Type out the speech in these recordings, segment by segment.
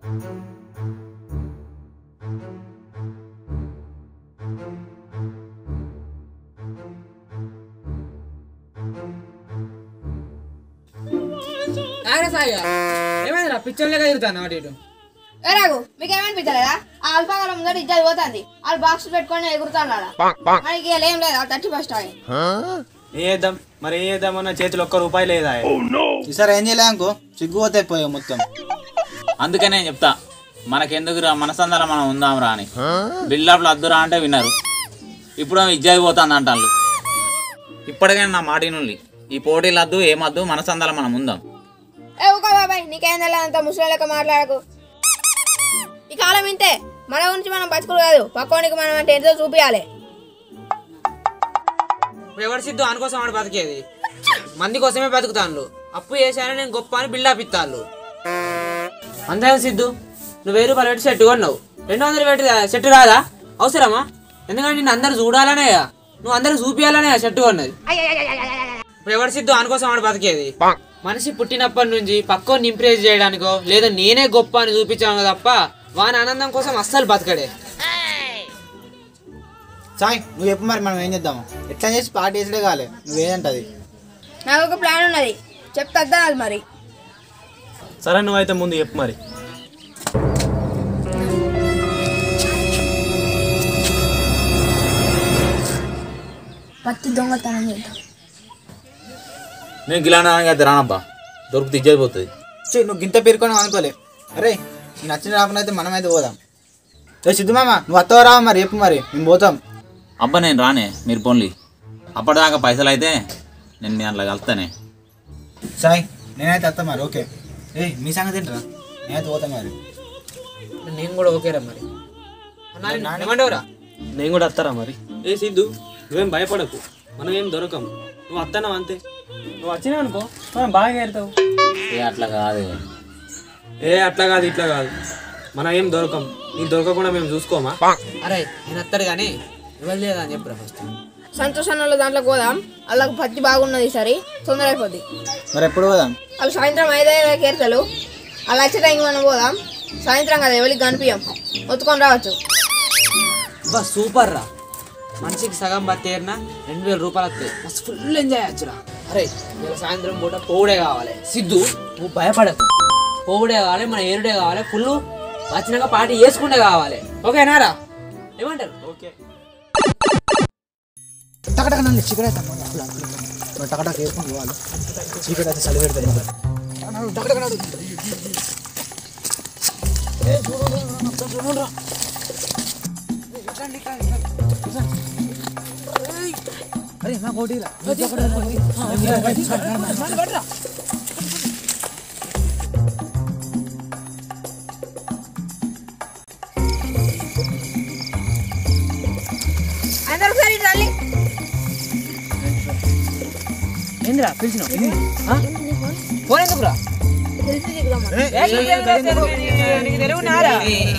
ఆగరా సాయిగా ఏమైందిరా పిచ్చర్ లేక తిరుగుతాను అటు ఇటు ఏ రాగు మీకేమనిపించలేదా ఆ అల్పాకాలం ముందర ఇజ్జత్ పోతుంది వాళ్ళు బాక్స్ పెట్టుకొని ఎగురుతాడు మనకి ఇలా ఏం లేదు థర్టీ ఫస్ట్ అవి ఏ చేద్దాం మరి ఏ చేద్దామన్న చేతిలో ఒక్క రూపాయి లేదా ఈసారి ఏం చేయలే అనుకో సిగ్గుపోతే పోయావు మొత్తం అందుకే నేను చెప్తా మనకెందుకురా మనసందర మనం ఉందాంరా అని బిల్డప్లు అద్దురా అంటే విన్నారు ఇప్పుడు ఇజ్జాయి పోతుంది అంటారు ఇప్పటికైనా నా మాట నుండి ఈ పోటీలు వద్దు ఏమద్దు మనసందర మనం ఉందాం ఏ ఊకో బాబాయ్ నీకేం తెలియదు అంత ముసలి లెక్క మాట్లాడకు ఈ కాలం ఇంతే మన గురించి మనం బతుకుడు కాదు పక్కోనికి మనం అంటే ఎంతో చూపించాలి ఇప్పుడు ఎవరు సిద్ధు అనుకోసం ఆడు బతికేది మంది కోసమే బతుకుతాను అప్పు చేశాను నేను గొప్ప అని బిల్డప్ ఇస్తాను అంతే సిద్ధు నువ్వు వెయ్యి రూపాయలు పెట్టి సెట్ కొన్నావు రెండు వందలు పెట్టి సెట్ రాదా అవసరమా ఎందుకంటే నిన్ను అందరు చూడాలనే నువ్వు అందరు చూపించాలనే సెట్ కొన్నది ఇప్పుడు ఎవరు సిద్ధు అనుకోసం ఆడు బతికేది మనిషి పుట్టినప్పటి నుంచి పక్కోని ఇంప్రెస్ చేయడానికో లేదా నేనే గొప్ప అని చూపించాను తప్ప వాని ఆనందం కోసం అస్సలు బతకడే సాయి నువ్వు చెప్పు మరి మనం ఏం చేద్దాము ఎట్లా చేసి పార్టీ వేసడే కాలే నువ్వేదంటది నాకు ఒక ప్లాన్ ఉన్నది చెప్తా అది మరి సరే నువ్వైతే ముందు చెప్పు మరి పత్తి దొంగతనం చేద్దాం నేను గిలానా రానబ్బా దొరికితే ఇజ్జాయి పోతుంది చే నువ్వు గింత పేరుకొని అనుకోలే అరే నీకు నచ్చిన రాకుండా అయితే మనమైతే పోదాం ఏ సిద్ధు మామ నువ్వు వస్తావా రావా మరి చెప్పు మరి మేము పోతాం అబ్బా నేను రానే మీరు పోన్లీ అప్పటిదాకా పైసలు అయితే నేను మీ అట్లా కలుస్తానే సాయి నేనైతే వస్తా మరి ఓకే ఏ మీ సంగతి ఏంట్రా నేనైతే పోతాం మరి నేను కూడా ఓకేరా మరి ఏమంటావురా నేను కూడా వస్తారా మరి ఏ సిద్ధు నువ్వేం భయపడకు మనం ఏం దొరకం నువ్వు వస్తానావు అంతే నువ్వు వచ్చినావు అనుకో మనం బాగా ఏరుతావు ఏ అట్లా కాదు ఏ అట్లా కాదు ఇట్లా కాదు మనం ఏం దొరకం నీకు దొరకకుండా మేము చూసుకోమా అరే నేను వస్తాడు కానీ ఎవరు లేదా అని చెప్పురా ఫస్ట్ సంతోషంలో దాంట్లో పోదాం వాళ్ళకి పత్తి బాగున్నది సరే తొందర అయిపోద్ది మరి ఎప్పుడు పోదాం వాళ్ళు సాయంత్రం ఐదైదు కేరుతలు అలా వచ్చే టైంకి మనం పోదాం సాయంత్రం కదా ఎవరికి కనిపించాం ఒత్తుకొని రావచ్చు బా సూపర్ రా మనిషికి సగం బతి ఏరినా రెండు వేల రూపాయలు వస్తాయి మస్తు ఫుల్ ఎంజాయ్ చేయొచ్చురా అరే ఇలా సాయంత్రం పూట పోవుడే కావాలి సిద్ధు నువ్వు భయపడకు పోవుడే కావాలి మన ఏరుడే కావాలి ఫుల్ వచ్చినాక పార్టీ చేసుకుంటే కావాలి ఓకేనా రా ఏమంటారు ఓకే టకటక నన్ను చీకటి అయితే టకటక వేసుకొని పోవాలి చీకటి అయితే చలి పెడతాయి అరే నా కోటిలా అందరూ ఒకసారి రండి ఏందిరా పిలిచినావు ఫోన్ ఎందుకురా తెలిసి దిగుదామా నీకు తెలుగు నారా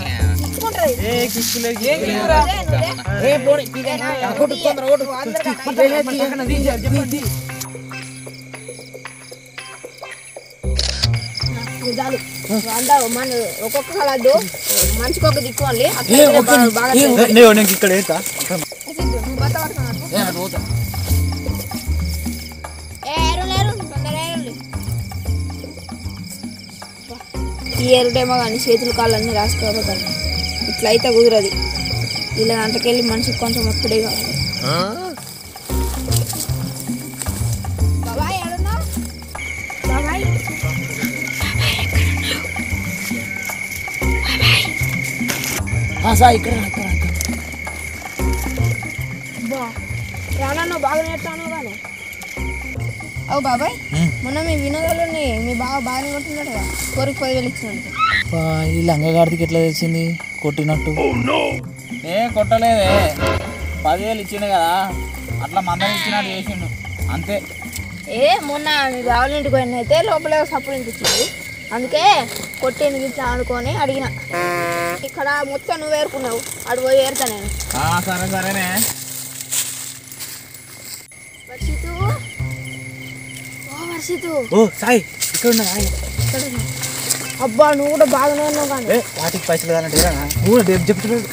చాలు అంతా మన ఒక్కొక్క కలద్దు మనిషికి ఒక దిక్కోండి బాగా నేను ఇక్కడ ఏంటా నువ్వు బట్ట పట్టుకున్నాను ఏ ఏరు లేరు తొందరగా ఏరులే. ఈ ఎరుటేమో కానీ చేతులు కాళ్ళన్నీ రాసుకోపోతాను ఇట్లా అయితే కుదరదు ఇలా అంతకెళ్ళి మనిషికి కొంచెం ఒత్తిడి కావాలి బాబాయ్ ఎడున్నావు బాబాయ్ సార్ ఇక్కడ ఇక్కడ బా రానన్నా బాగా నేర్తాను కానీ ఓ బాబాయ్ మొన్న మీ వినోదాలని మీ బాగా బాగానే కొట్టున్నాడు కదా కోరికి పదివేలు ఇచ్చినందుకు ఈ లంగగాడికి ఎట్లా తెలిసింది కొట్టినట్టు ఏ కొట్టలేదే పదివేలు ఇచ్చిండు కదా అట్లా మందం ఇచ్చినట్టు చేసిండు అంతే ఏ మొన్న మీ బావల ఇంటికి పోయిన అయితే లోపల సప్పుడు వినిపించింది అందుకే కొట్టేందుకు ఇట్లా అనుకొని అడిగిన ఇక్కడ మొత్తం నువ్వు ఏరుకున్నావు అటు పోయి ఏరుతా నేను ఆ, సరే సరేనే వర్షితు ఓ వర్షితు ఓ సాయి ఇక్కడ ఉన్నా ఇక్కడ ఉన్నా. అబ్బా నువ్వు కూడా బాగానే ఉన్నావు కానీ ఏ వాటికి పైసలు కావాలంటే ఏరా? నువ్వు కూడా రేపు చెప్తున్నాడు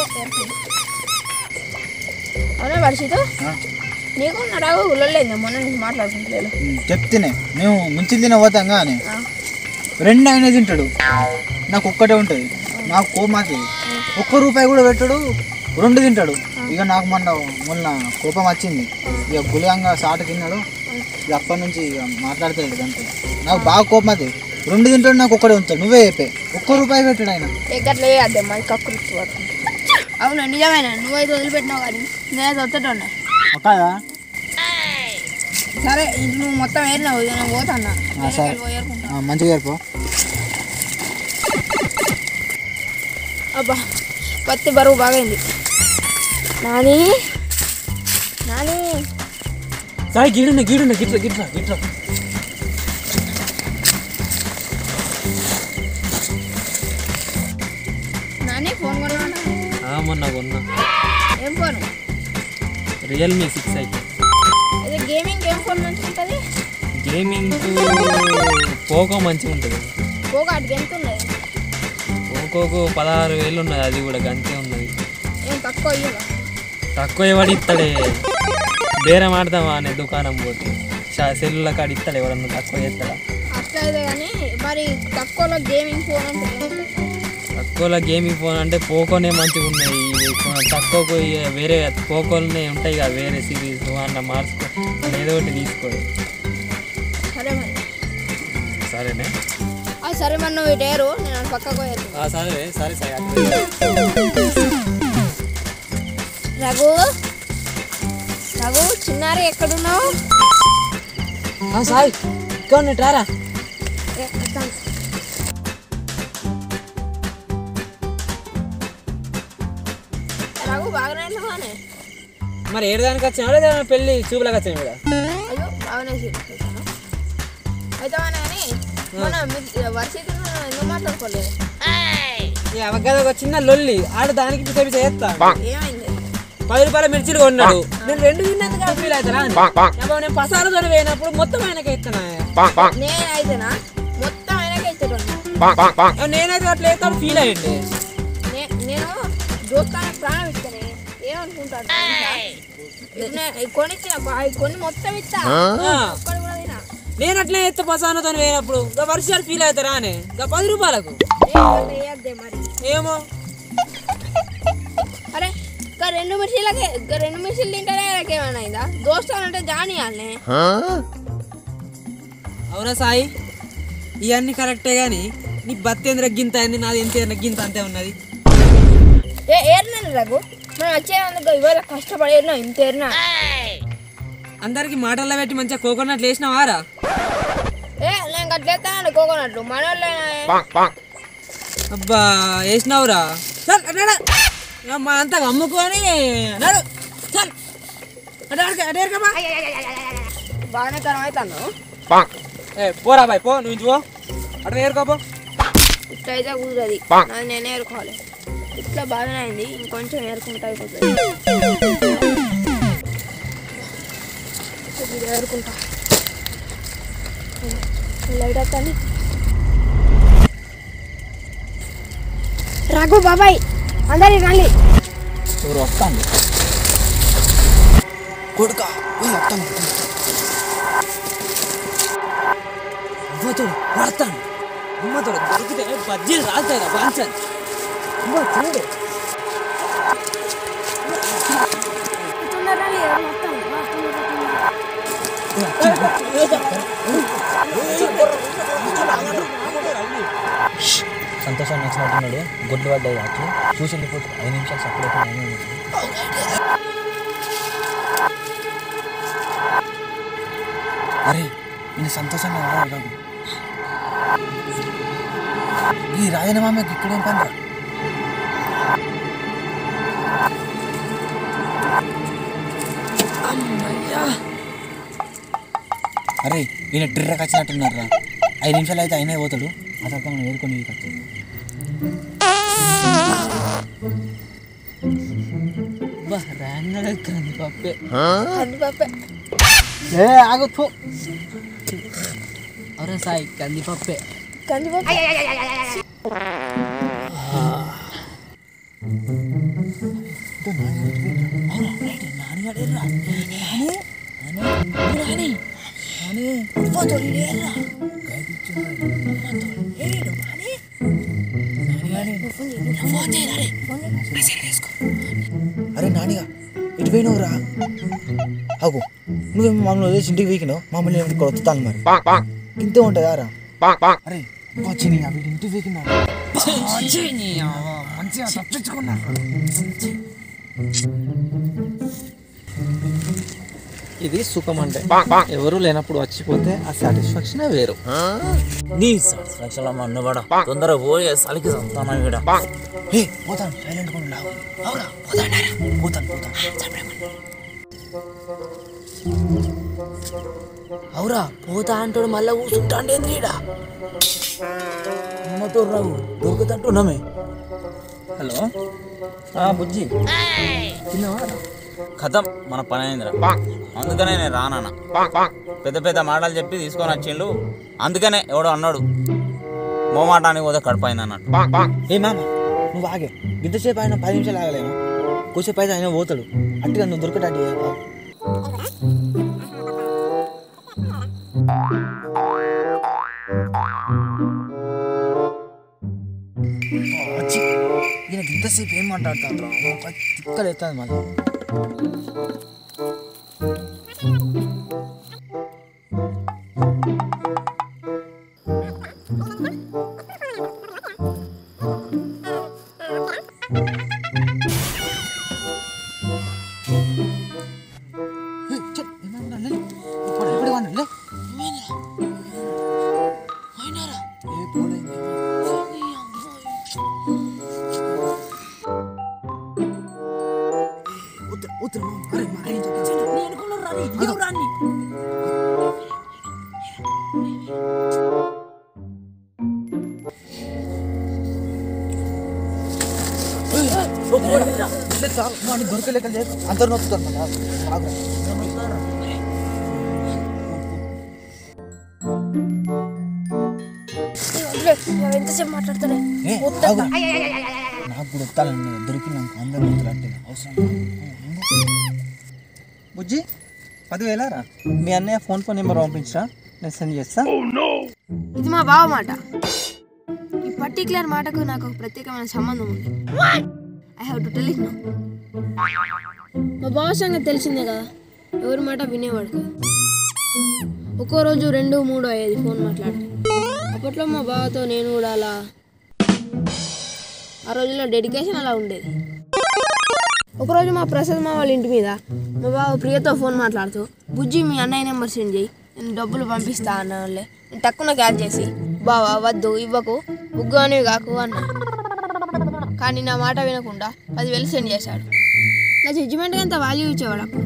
అవునా పరిస్థితి నీకు నడవ ఉల్లలేదు మొన్న నుంచి మాట్లాడుకుంటలేదు చెప్తేనే మేము ముంచి తిన పోతాం కానీ రెండు ఆయనే తింటాడు నాకు ఒక్కటే ఉంటుంది నాకు కోపం అవుతుంది ఒక్క రూపాయి కూడా పెట్టాడు రెండు తింటాడు ఇక నాకు మొన్న మొన్న కోపం వచ్చింది ఇక గులియంగా సాట తిన్నాడు ఇక అప్పటి నుంచి ఇక మాట్లాడతాడు అంతే నాకు బాగా కోపం అవుతుంది రెండు తింటాడు నాకు ఒక్కడే ఉంటాడు నువ్వే చెప్పే ఒక్క రూపాయి పెట్టాడు ఆయన ఎక్కట్లే అదే మరి కక్కులు పడుతుంది అవును నిజమేనా నువ్వైతే వదిలిపెట్టినావు కానీ నేనైతే వద్దటే ఉన్నా కాదా సరే ఇది నువ్వు మొత్తం ఏరినావు ఇక నేను పోతాన్నా ఆ, సరే. ఏరుకుంటా ఆ, మంచిగా చెప్పు అబ్బా పత్తి బరువు బాగైంది నాని నాని సాయి గీడున్న గీడున్న గిట్ల గిట్ల గిట్ల నాని ఫోన్ కొన్నా ఆ, మొన్న కొన్నా ఏం ఫోన్ రియల్మీ సిక్స్ ఐ అదే గేమింగ్ ఏం ఫోన్ మంచిగా ఉంటుంది గేమింగ్ పోకో మంచిగా ఉంటుంది పోగాటికి ఎంత ఉన్నది పోకోకు పదహారు వేలు ఉన్నది అది కూడా గంతే ఉన్నది ఏం తక్కువ ఇయ్యదా తక్కువ ఎవడు ఇస్తాడే బేరం ఆడదామా అనే దుకాణం పోతే షా- సెల్లుల కాడ ఇస్తాడు ఎవడన్నా తక్కువ చేస్తాడా అట్లా అయితే కానీ మరి తక్కువలో గేమింగ్ ఫోన్ అంటే ఏముంటుంది? తక్కువలో గేమింగ్ ఫోన్ అంటే పోకోనే మంచిగా ఉన్నాయి ఇవి కొ- తక్కువకు ఇక వేరే పోకోలనే ఉంటాయి కదా వేరే సిరీస్ అట్లా మార్చుకో ఏదో ఒకటి తీసుకో సరే మరి సరేనే ఆ, సరే మరి నువ్వు ఇటు ఏరు నేను అటు పక్కకు ఏరు సరే సరే సరే రఘు రఘు చిన్నారి ఎక్కడున్నావు సాయి ఇక్కడ రారా ఏ, వస్తాను. రఘు బాగానే ఉన్నావానే మరి ఏడదానికి వచ్చినా లేదా పెళ్ళి చూపులకు వచ్చినా కూడా అయ్యో బాగానే చేస్తాను అయితే కానీ మన వర్షిత్ ఎందుకు మాట్లాడుకోలేదు ఈ అవగాద ఒక చిన్న లొల్లి ఆడు దానికి పిచ్చ పిచ్చ చేస్తా ఏమైంది పది రూపాయల మిర్చిలు కొన్నాడు నేను రెండు తిన్నందుకు ఫీల్ అవుతారా నేను పసాలతో పోయినప్పుడు మొత్తం ఆయనకి ఇస్తాను నేనైతేనా మొత్తం ఆయనకే ఇచ్చేటోని నేనైతే అట్లా వేస్తాడు ఫీల్ అయ్యండి నే- నేను దోస్తానికి ప్రాణం ఇస్తానే ఏమనుకుంటాడు తెలుసా? ఇప్పుడు నేను కొనిచ్చిన అవి కొన్ని మొత్తం ఇస్తా ఒక్కడు కూడా తినా నేను అట్లా ఎత్త పసానతో పోయినప్పుడు ఇంకా వర్షాలు ఫీల్ అవుతారా అని ఇంకా పది రూపాయలకు ఏం వేయద్దే మరి ఏమో అరే ఇంకా రెండు మిర్చీలకే ఇంకా రెండు మిర్చీలు తింటేనే నాకు ఏమైనా అయిందా దోస్తానంటే జానియాలనే అవునా సాయి ఇవన్నీ కరెక్టే కానీ నీ బత్తి ఎంత గింత అయింది నాది ఎంత గింత అంతే ఉన్నది ఏ ఏరినాను రఘు మనం వచ్చేందుకు ఇవాళ కష్టపడి ఏరినా ఇంత ఏరినా అందరికి మాటల్లో పెట్టి మంచిగా కోకోనట్లు వేసినావారా ఏ నేను గట్లేస్తాను కోకోనట్లు మన వాళ్ళేనా అబ్బా వేసినావురా చల్ అడ్డాడ మా అంతా అమ్ముకొని నడు చల్ అడ్డాడక అడ్డాడకమ్మా బాగానే కరం అవుతాను ఏ పోరా బాయ్ పో నువ్వు ఇంటి పో అక్కడ ఏరుకోపో ఇట్లా అయితే కుదరది నాది నేనే ఏరుకోవాలి ఇట్లా బాగానే అయింది ఇంకొంచెం ఏరుకుంటా అయిపోతుంది ఇది ఏరుకుంటా లైట్ వస్తాను రఘు బాబాయ్ అందరి రండి ఎవరు వస్తాను కొడుక వస్తాను అమ్మతోడు పడతాను అమ్మతోడు దొరికితే బజ్జీలు రాలుతాయి బాంచాలి అమ్మ చూడు సంతోషాన్ని నచ్చినట్టున్నాడు గుడ్లు పడ్డాయి అట్లు చూసి వెళ్ళిపోతుంది ఐదు నిమిషాలు సపరేట్ అరే నేను సంతోషంగా రాదు కాదు ఈ రాజన మామకి ఇక్కడేం పని రా? అరే ఈయన ట్రిర్రకు వచ్చినట్టున్నారు రా ఐదు నిమిషాలు అయితే అయినా పోతాడు ఆ తర్వాత మనం ఏరుకొని వచ్చాడు బా రాంగడ కందిపప్పే కందిపప్పే ఏ ఆగు పో అవునా సాయి కందిపప్పే కందిపప్పు అరే నానిగా ఇటు పోయినవురా అగు నువ్వేమో మమ్మల్ని వదిలేసి ఇంటికి వీకినావు మమ్మల్ని ఏమిటి ఇక్కడ వస్తాను మరి ఇంతే ఉంటుందా రా అరే వచ్చింది అవి ఇంటికి వీకినా మంచిగా తప్పించుకున్నా ఇది సుఖం అంటే ఎవరు లేనప్పుడు వచ్చిపోతే ఆ సాటిస్ఫాక్షన్ వేరు నీ సాటిస్ఫాక్షన్ మన్నుబడ తొందరగా పోయే సలికి సంతానం ఇక్కడ ఏ పోతాను సైలెంట్ గా లావు అవురా పోతాను పోతాను పోతాను అవురా పోతా అంటాడు మళ్ళా కూర్చుంటాండే ఈడ అమ్మతో రావు దొరుకుతంటున్నామే హలో బుజ్జి కథం మన పని అయిందిరా అందుకనే నేను రానన్న పెద్ద పెద్ద మాటలు చెప్పి తీసుకొని వచ్చిండు అందుకనే ఎవడో అన్నాడు మోమాటానికి పోతే కడుపు అయింది అన్నట్టు ఏ మామ నువ్వు ఆగే ఇంతసేపు ఆయన పది నిమిషాలు ఆగలేమా కొద్దిసేపు అయితే ఆయన పోతాడు అట్టుగా నువ్వు దొరకటానికి ఈయనకి ఇంతసేపు ఏం మాట్లాడుతాడు తిక్కలు ఎత్తాది మళ్ళీ దొరకలేక లేదు అందరు నొప్పుతారు మళ్ళీ నువ్వు ఎంతసేపు మాట్లాడతానే ఏ, ఆగు. నాకు కూడా వస్తానండి దొరికినాక అందరు వస్తారు అంటే అవసరం బుజ్జి పదివేల రా మీ అన్నయ్య ఫోన్ పే నెంబర్ పంపించరా నేను సెండ్ చేస్తా ఇది మా బావ మాట ఈ పర్టికులర్ మాటకు నాకు ఒక ప్రత్యేకమైన సంబంధం ఉంది I have to tell it no మా బావ సంగతి తెలిసిందే కదా ఎవరి మాట వినేవాడు కాదు ఒక్కో రోజు రెండు మూడు అయ్యేది ఫోన్ మాట్లాడి అప్పట్లో మా బావతో నేను కూడా అలా ఆ రోజుల్లో డెడికేషన్ అలా ఉండేది ఒకరోజు మా ప్రసాద్ మా వాళ్ళ ఇంటి మీద మా బావ ప్రియతో ఫోన్ మాట్లాడుతూ బుజ్జి మీ అన్నయ్య నెంబర్ సెండ్ చేయి నేను డబ్బులు పంపిస్తా అన్న వాళ్ళే నేను తక్కువ క్యాచ్ చేసి బావా వద్దు ఇవ్వకు బుగ్గు అనేవి కాకు అన్నా కానీ నా మాట వినకుండా పదివేలు సెండ్ చేశాడు నా జడ్జిమెంట్కి అంత వాల్యూ ఇచ్చేవాడు అప్పుడు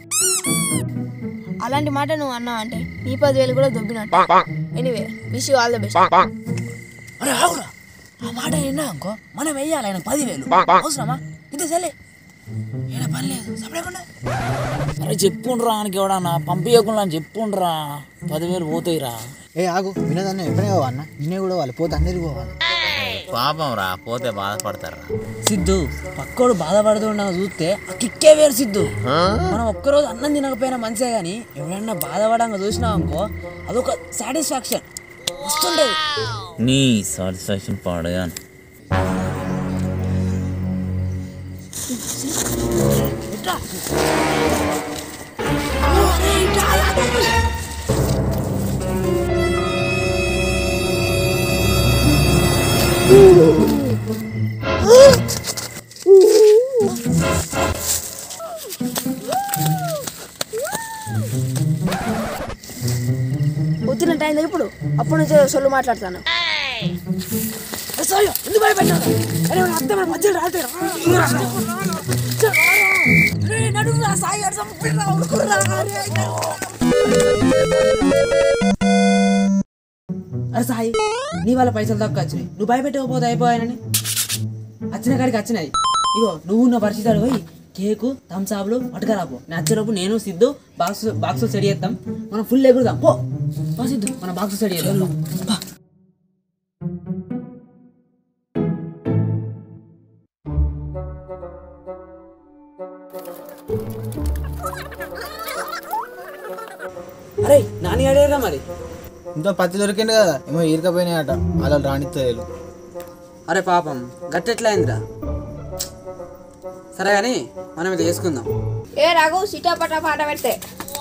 అలాంటి మాట నువ్వు అన్నావు అంటే నీ పదివేలు కూడా దొబ్బినట్టు anyway wish you all the best అరే అవురా ఆ మాట విన్నా అనుకో మనం వెయ్యాలి ఆయన పదివేలు అవసరమా ఇంత సరే ఏడా పని లేదు సపడకుండా అరే చెప్పుండ్రా ఆయనకి ఎవడన్నా పంపించకుండా చెప్పుండ్రా పదివేలు పోతాయిరా ఏ ఆగు వినోదాన్ని ఎప్పుడే అన్న నిన్నే కూడా వాళ్ళు పోతే అందరికి పోవాలి పాపం రా పోతే బాధపడతారా సిద్ధు పక్కోడు బాధపడుతుండగా చూస్తే ఆ కిక్కే వేరు సిద్ధు మనం ఒక్కరోజు అన్నం తినకపోయినా మంచిదే కానీ ఎవడన్నా బాధపడంగా చూసినావు అనుకో అదొక సాటిస్ఫాక్షన్ వస్తుంటది నీ సాటిస్ఫాక్షన్ పాడగా వచ్చిన టైం ఇప్పుడు అప్పటి నుంచి సొల్లు మాట్లాడతాను ఎందుకు భయపెట్టావు అరే మన అత్త మన మధ్యలో రాతే నడురా సాయి గారు చంపిర్రా, ఉరుకుర్రా, అరే, అరే సాయి నీ వాళ్ళ పైసలు తక్కువ వచ్చినాయి నువ్వు భయపెట్టకపోతే అయిపోయానని వచ్చిన కాడికి వచ్చినాయి ఇగో నువ్వు నా పరిస్థితులు పోయి కేకు థమ్సాప్లు పట్టుకరాపో నేను వచ్చేటప్పుడు నేను సిద్ధు బాక్స్ బాక్స్ సెట్ చేస్తాం మనం ఫుల్ ఎగురుదాం పో పో సిద్ధు మన బాక్స్ సెట్ చేద్దాం అరే నాని అడేరా మరి ఇంత పత్తి దొరికింది కదా ఏమో ఈరకపోయినాయట అలా రాణిత్తలేదు అరే పాపం గట్టెట్లయిందిరా సరే కానీ మనం ఇది వేసుకుందాం ఏ రఘు సిటాపటా పాట పెట్టే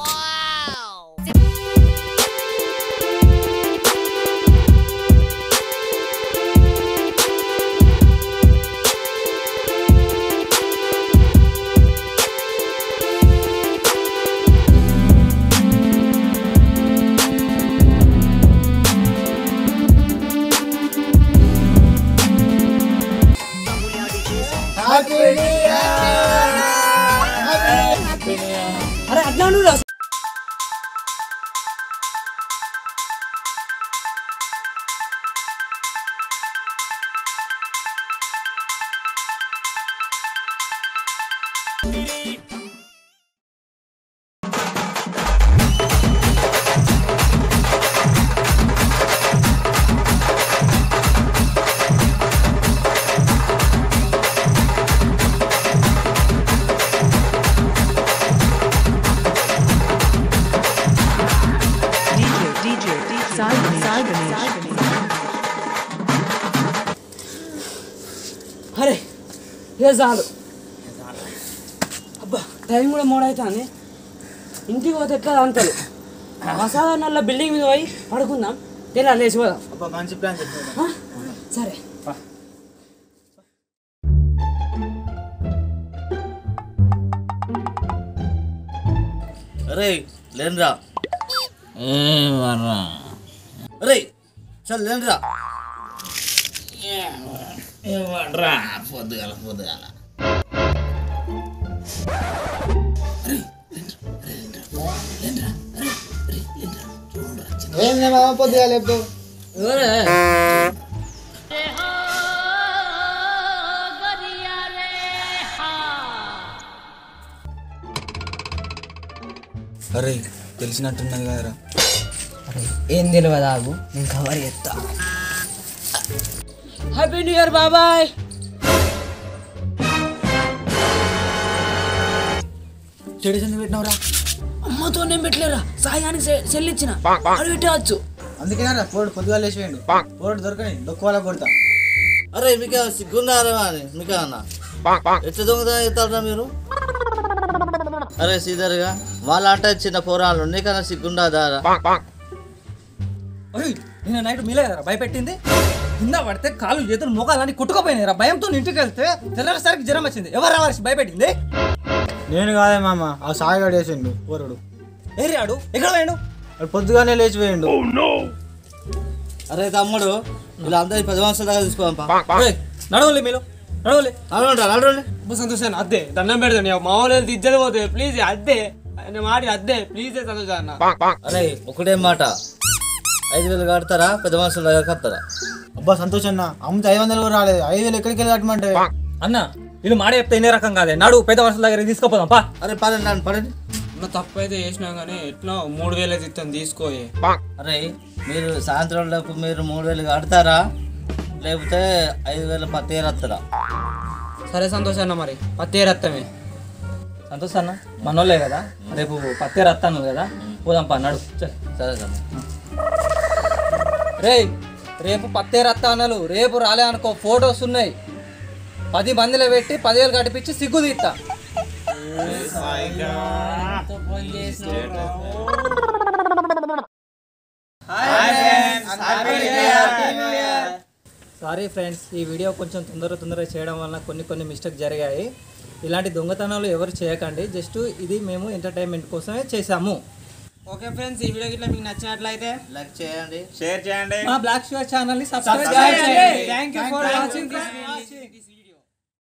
అరే అట్లా అనురా అరే ఏ చాలు అబ్బా టైం కూడా మూడవుతుంది ఇంటికి పోతే ఎట్లా అంతలు మసాలా నల్ల బిల్డింగ్ మీద పోయి పడుకుందాం తెల్ల లేచి పోదాం అబ్బా మంచి ప్లాన్ చెప్పాను ఆ? సరే అరే లేనురా ఏమరా అరే చల్ లేనురా ఏమరా పొద్దుగాల పొద్దుగాల ఏం మామ పొద్దుగా లేపు అరే తెలిసినట్టున్నది కదరా ఏం తెలియదు ఆగు నేను కవర్ చేస్తా హ్యాపీ న్యూ ఇయర్ బాబాయ్ చెడిసంది పెట్టినవరా అమ్మతో నేను పెట్టలేరా సాయానికి చెల్లిచ్చిన అడు పెట్టవచ్చు అందుకేనా పోడు పొద్దుగా లేచిపోయిండు పోడు దొరకని డొక్కు వాళ్ళ కొడతా అరే మీకు సిగ్గున్నారా అని మీకు అన్న ఎట్లా దొంగతనం చేస్తారా మీరు అరే సీదర్గా వాళ్ళ ఆట చిన్న పోరాళ్ళు నీకన్నా సిగ్గుండా దారా నిన్న నైట్ మీలే కదా భయపెట్టింది కింద పడితే కాళ్ళు చేతులు మోకాలని కొట్టుకుపోయినాయి భయంతో ఇంటికి వెళ్తే తెల్లసరికి జ్వరం వచ్చింది ఎవరు రావాల్సి భయపెట్టింది నేను కాదే మామ ఆ సాయిగాడు వేసిండు పోరుడు ఏరి ఆడు ఎక్కడ పోయాడు వాడు పొద్దుగానే లేచిపోయిండు అరే తమ్ముడు ఇలా అందరి పది మాసాల దాకా తీసుకోపా నడవలే మీరు నడవలే నడవండి నడవండి అబ్బా సంతోషాన్ని అద్దే దండం పెడతాను మా వాళ్ళు ఇద్దరు పోతే ప్లీజ్ అద్దే ఆయన మాట అద్దే ప్లీజ్ సంతోషాన్న అరే ఒకటే మాట ఐదు వేలు కడతారా పెద్ద మనుషుల దగ్గర కడతారా అబ్బా సంతోష్ అన్న అమ్మితే ఐదు వందలు కూడా రాలేదు ఐదు వేలు ఎక్కడికి వెళ్ళి కట్టమంటే అన్న వీళ్ళు మాట చెప్తే ఇన్ని రకం కాదే నడు పెద్ద మనుషుల దగ్గర తీసుకుపోదాం పా అరే పదండి రండి, పడండి నా తప్పు అయితే చేసినా కానీ ఎట్లా మూడు వేలు అయితే ఇస్తాను తీసుకోయే అరే మీరు సాయంత్రం లోపు మీరు మూడు వేలు కడతారా లేకపోతే ఐదు వేలు పత్తి వస్తారా సరే సంతోషాన్న మరి పత్తే రత్తమే సంతోష్ అన్న మనోళ్ళే కదా రేపు పత్తే రత్తాను కదా పోదాం పా నడు చల్. సరే సరే రేయ్ రేపు పత్తే రత్తానలు రేపు రాలే అనుకో ఫొటోస్ ఉన్నాయి పది మందిలో పెట్టి పదివేలు కట్టిపించి సిగ్గు తీస్తా సారీ ఫ్రెండ్స్ ఈ వీడియో కొంచెం తొందర తొందరగా చేయడం వలన కొన్ని కొన్ని మిస్టేక్ జరిగాయి ఇలాంటి దొంగతనాలు ఎవరు చేయకండి జస్ట్ ఇది మేము ఎంటర్టైన్మెంట్ కోసమే చేశాము ఓకే ఫ్రెండ్స్ ఈ వీడియో గిట్లా మీకు నచ్చినట్లయితే లైక్ చేయండి షేర్ చేయండి మా బ్లాక్ షుగర్ ఛానల్ని సబ్స్క్రైబ్ చేయండి thank you for watching this